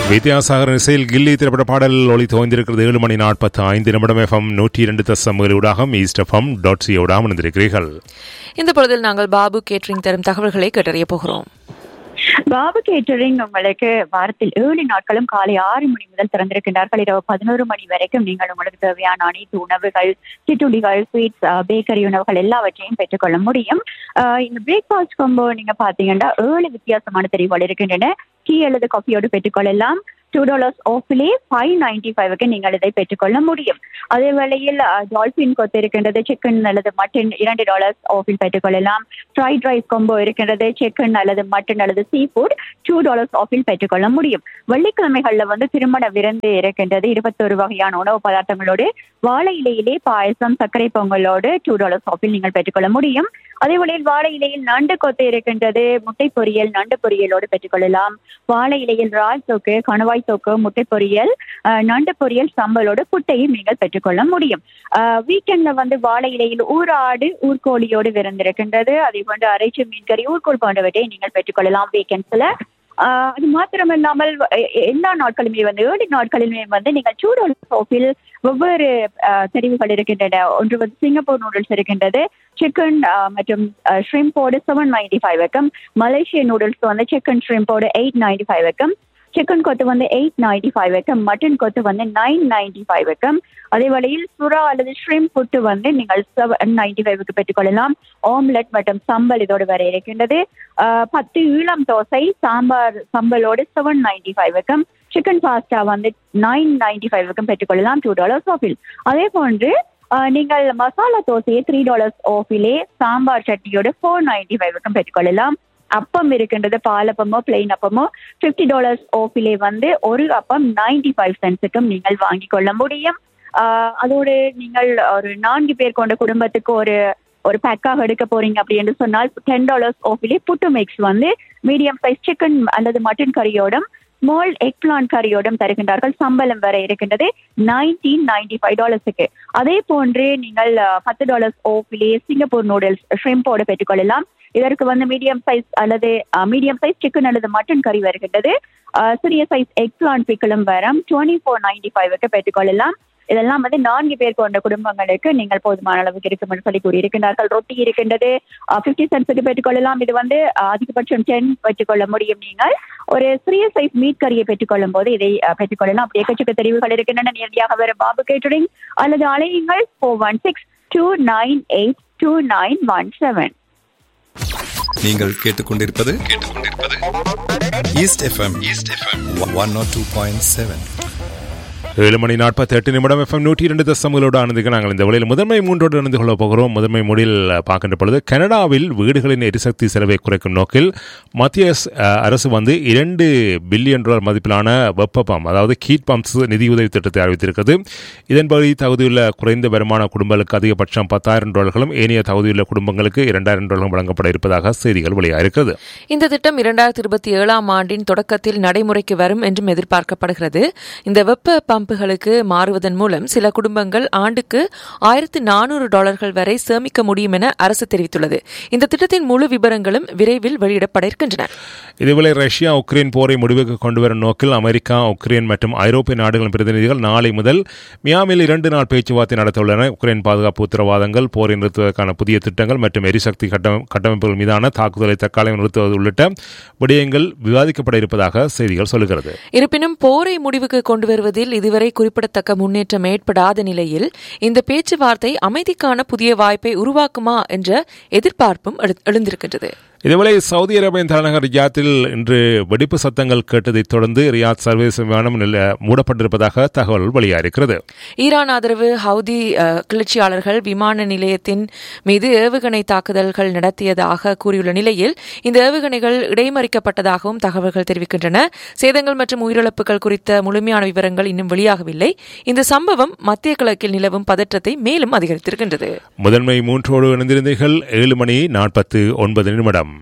வித்யாசாகர் இசையில் கில்லி திரைப்பட பாடல் ஒளி தோய்ந்திருக்கிறது ஏழு மணி நாற்பத்தி ஐந்து நிமிடம் எஃப்எம் நூற்றி இரண்டு தசம் ஊடாக ஈஸ்ட் எஃப்எம் டாட் சியோடாக இணைந்திருக்கிறீர்கள் இந்த பொழுதில் நாங்கள் பாபு கேட்டரிங் தரும் தகவல்களை கேட்டறிய போகிறோம் பாபு கேட்டரிங் உங்களுக்கு வாரத்தில் ஏழு நாட்களும் காலை ஆறு மணி முதல் திறந்திருக்கின்றார்கள் இரவு பதினோரு மணி வரைக்கும் நீங்கள் உங்களுக்கு தேவையான அனைத்து உணவுகள் சிற்றுண்டிகள் ஸ்வீட்ஸ் பேக்கரி உணவுகள் எல்லாவற்றையும் பெற்றுக்கொள்ள முடியும் ஆஹ் இந்த பிரேக்ஃபாஸ்ட் கொம்போ நீங்க பாத்தீங்கன்னா ஏழு வித்தியாசமான தெரிவுகள் இருக்கின்றன டீ அல்லது காஃபியோடு பெற்றுக்கொள்ளலாம் டூ டாலர்ஸ் ஆஃபிலே ஃபைவ் நைன்டி ஃபைவ்க்கு நீங்கள் இதை பெற்றுக்கொள்ள முடியும் அதே வேளையில் டால்பின் கொத்து இருக்கின்றது சிக்கன் அல்லது மட்டன் இரண்டு டாலர்ஸ் ஆஃபில் பெற்றுக்கொள்ளலாம் ஃப்ரைட் ரைஸ் கொம்போ இருக்கின்றது சிக்கன் அல்லது மட்டன் அல்லது சீ ஃபுட் டூ டாலர்ஸ் ஆஃபில் பெற்றுக்கொள்ள முடியும் வெள்ளிக்கிழமைகள்ல வந்து திருமண விருந்து இருக்கின்றது இருபத்தொரு வகையான உணவு பதார்த்தங்களோடு வாழை இலையிலே பாயசம் சர்க்கரை பொங்கலோடு டூ டாலர்ஸ் ஆஃபில் நீங்கள் பெற்றுக்கொள்ள முடியும் அதே வேளையில் வாழை இலையில் நண்டு கொத்து இருக்கின்றது முட்டை பொரியல் நண்டு பொரியலோடு பெற்றுக்கொள்ளலாம் வாழை இலையில் ரால் தொக்கு கணவாய் தொக்கு முட்டை பொரியல் அஹ், நண்டு பொரியல் சம்பலோடு புட்டையும் நீங்கள் பெற்றுக்கொள்ள முடியும் வீக்கெண்ட்ல வந்து வாழை இலையில் ஊராடு ஊர்கோழியோடு விருந்திருக்கின்றது அதே போன்று அரைச்சி மீன்கறி ஊர்கோல் போன்றவற்றை நீங்கள் பெற்றுக்கொள்ளலாம் வீக்கெண்ட்ஸ்ல ஆஹ் அது மாத்திரமில்லாமல் எ- எ- எல்லா நாட்களுமே வந்து ஏழு நாட்களிலுமே வந்து நீங்கள் சூடோல் சோப்பில் வெவ்வேறு ஆஹ், தெரிவுகள் இருக்கின்றன ஒன்று வந்து சிங்கப்பூர் நூடுல்ஸ் இருக்கின்றது சிக்கன் மற்றும் ஷ்ரிம்போடு செவன் நைன்டி ஃபைவ் வக்கம் மலேசிய நூடுல்ஸ் வந்து சிக்கன் ஷ்ரிம்போடு எயிட் நைன்டி ஃபைவ் வக்கம் சிக்கன் கொத்து வந்து எயிட் நைன்டி ஃபைவ் வக்கம் மட்டன் கொத்து வந்து நைன் நைன்டி ஃபைவ் வக்கம் அதே வேளையில் சுறா அல்லது ஷ்ரிம் புட்டு வந்து நீங்கள் செவன் நைன்டி ஃபைவ்க்கு பெற்றுக்கொள்ளலாம் ஆம்லெட் மற்றும் சம்பல் இதோடு வர இருக்கின்றது ஆஹ் பத்து ஈழம் தோசை சாம்பார் சம்பலோடு செவன் நைன்டி ஃபைவ்க்கும் சிக்கன் பாஸ்டா வந்து நைன் நைன்டி ஃபைவ்க்கும் பெற்றுக்கொள்ளலாம் டூ டாலர்ஸ் ஆஃபில் அதே போன்று ஆஹ் நீங்கள் மசாலா தோசையை த்ரீ டாலர்ஸ் ஆஃபிலே சாம்பார் சட்னியோட ஃபோர் நைன்டி ஃபைவ்க்கும் பெற்றுக்கொள்ளலாம் அப்பம் இருக்கின்றது பாலப்பமோ பிளெயின் அப்பமோ ஃபிஃப்டி டாலர்ஸ் ஆஃபிலே வந்து ஒரு அப்பம் நைன்டி ஃபைவ் சென்ட்ஸுக்கும் நீங்கள் வாங்கிக் கொள்ள முடியும் ஆஹ் அதோடு நீங்கள் ஒரு நான்கு பேர் கொண்ட குடும்பத்துக்கு ஒரு ஒரு பேக்காக எடுக்க போறீங்க அப்படி என்று சொன்னால் டென் டாலர்ஸ் ஆஃபிலே புட்டு மிக்ஸ் வந்து மீடியம் சைஸ் சிக்கன் அல்லது மட்டன் கறியோடும் ஸ்மால் எக் பிளான் கறியோடும் தருகின்றார்கள் சம்பளம் வர இருக்கின்றது நைன்டீன் நைன்டி ஃபைவ் டாலர்ஸுக்கு அதே போன்று நீங்கள் அஹ், பத்து டாலர்ஸ் ஓஃபிலே சிங்கப்பூர் நூடுல்ஸ் ஷ்ரிம்போடு பெற்றுக்கொள்ளலாம் இதற்கு வந்து மீடியம் சைஸ் அல்லது மீடியம் சைஸ் சிக்கன் அல்லது மட்டன் கறி வருகின்றது அஹ், சிறிய சைஸ் எக் பிளான் பிக்கலும் வரும் டுவெண்ட்டி ஃபோர் நைன்டி ஃபைவ்க்கு பெற்றுக்கொள்ளலாம் இதெல்லாம் வந்து நான்கு பேர் கொண்ட குடும்பங்களுக்கு நீங்கள் போதுமான அளவுக்கு இருக்கும் என்று சொல்லி கூறியிருக்கின்றார்கள் ரொட்டி இருக்கின்றது ஃபிஃப்டி சென்ட்ஸுக்கு பெற்றுக்கொள்ளலாம் இது வந்து அஹ், அதிகபட்சம் டென் பெற்றுக்கொள்ள முடியும் நீங்கள் ஒரு சிறிய சைஸ் மீட் கறியை பெற்றுக்கொள்ளும் போது இதை அஹ், பெற்றுக்கொள்ளலாம் அப்படி எக்கச்சக்க தெரிவுகள் இருக்கின்றன நேரடியாக வர பாபு கேட்டரிங் அல்லது அலையுங்கள் four one six two nine eight two nine one seven நீங்கள் கேட்டுக்கொண்டிருப்பது east FM east FM one naught two point seven ஏழு மணி நாற்பத்தி எட்டு நிமிடம் எஃப்எம் நூற்றி இரண்டு தசங்களோடு ஆனதுக்கு நாங்கள் இந்த வேளையில் முதன்மை மூன்றோடு இணைந்து கொள்ள போகிறோம் முதன்மை மூடில் பார்க்கின்ற பொழுது கனடாவில் வீடுகளின் எரிசக்தி செலவை குறைக்கும் நோக்கில் மத்திய ஸ்- அஹ், அரசு வந்து இரண்டு பில்லியன் டாலர் மதிப்பிலான வெப்ப பம்ப் அதாவது ஹீட் பம்ப்ஸ் நிதியுதவி திட்டத்தை அறிவித்திருக்கிறது இதன்படி தகுதியுள்ள குறைந்த வருமான குடும்பங்களுக்கு அதிகபட்சம் பத்தாயிரம் டாலர்களும் ஏனைய தகுதியுள்ள குடும்பங்களுக்கு இரண்டாயிரம் டாலர்களும் வழங்கப்பட இருப்பதாக செய்திகள் வெளியாயிருக்கிறது இந்த திட்டம் இரண்டாயிரத்தி இருபத்தி ஏழாம் ஆண்டின் தொடக்கத்தில் நடைமுறைக்கு வரும் என்றும் எதிர்பார்க்கப்படுகிறது இந்த வெப்ப பம்புகளுக்கு மாறுவதன் மூலம் சில குடும்பங்கள் ஆண்டுக்கு ஆயிரத்து நானூறு டாலர்கள் வரை சேமிக்க முடியும் என அரசு தெரிவித்துள்ளது இந்த திட்டத்தின் முழு விவரங்களும் விரைவில் வெளியிடப்பட இருக்கின்றன இதேவேளை ரஷ்யா உக்ரைன் போரை முடிவுக்கு கொண்டுவரும் நோக்கில் அமெரிக்கா உக்ரைன் மற்றும் ஐரோப்பிய நாடுகளின் பிரதிநிதிகள் நாளை முதல் மியாமில் இரண்டு நாள் பேச்சுவார்த்தை நடத்தவுள்ளன உக்ரைன் பாதுகாப்பு உத்தரவாதங்கள் போரை நிறுத்துவதற்கான புதிய திட்டங்கள் மற்றும் எரிசக்தி கட்டம- கட்டமைப்புகள் மீதான தாக்குதலை தற்காலம் நிறுத்துவது உள்ளிட்ட விடயங்கள் விவாதிக்கப்பட இருப்பதாக செய்திகள் சொல்லுகிறது இருப்பினும் போரை முடிவுக்கு கொண்டு வருவதில் இதுவரை குறிப்பிடத்தக்க முன்னேற்றம் ஏற்படாத நிலையில் இந்த பேச்சுவார்த்தை அமைதிக்கான புதிய வாய்ப்பை உருவாக்குமா என்ற எதிர்பார்ப்பும் எழு- எழுந்திருக்கின்றது இதேவேளை சவுதி அரேபியன் தலைநகர் ரியாத்தில் இன்று வெடிப்பு சத்தங்கள் கேட்டதைத் தொடர்ந்து ரியாத் சர்வதேச விமானம் நில- மூடப்பட்டிருப்பதாக தகவல் வெளியாயிருக்கிறது ஈரான் ஆதரவு ஹவுதி அஹ், கிளர்ச்சியாளர்கள் விமான நிலையத்தின் மீது ஏவுகணை தாக்குதல்கள் நடத்தியதாக கூறியுள்ள நிலையில் இந்த ஏவுகணைகள் இடைமறிக்கப்பட்டதாகவும் தகவல்கள் தெரிவிக்கின்றன சேதங்கள் மற்றும் உயிரிழப்புகள் குறித்த முழுமையான விவரங்கள் இன்னும் வெளியாகவில்லை இந்த சம்பவம் மத்திய கிழக்கில் நிலவும் பதற்றத்தை மேலும் அதிகரித்திருக்கின்றது முதன்மை மூன்றோடு இணைந்திருந்தீர்கள் ஏழு மணி நாற்பத்து ஒன்பது நிமிடம்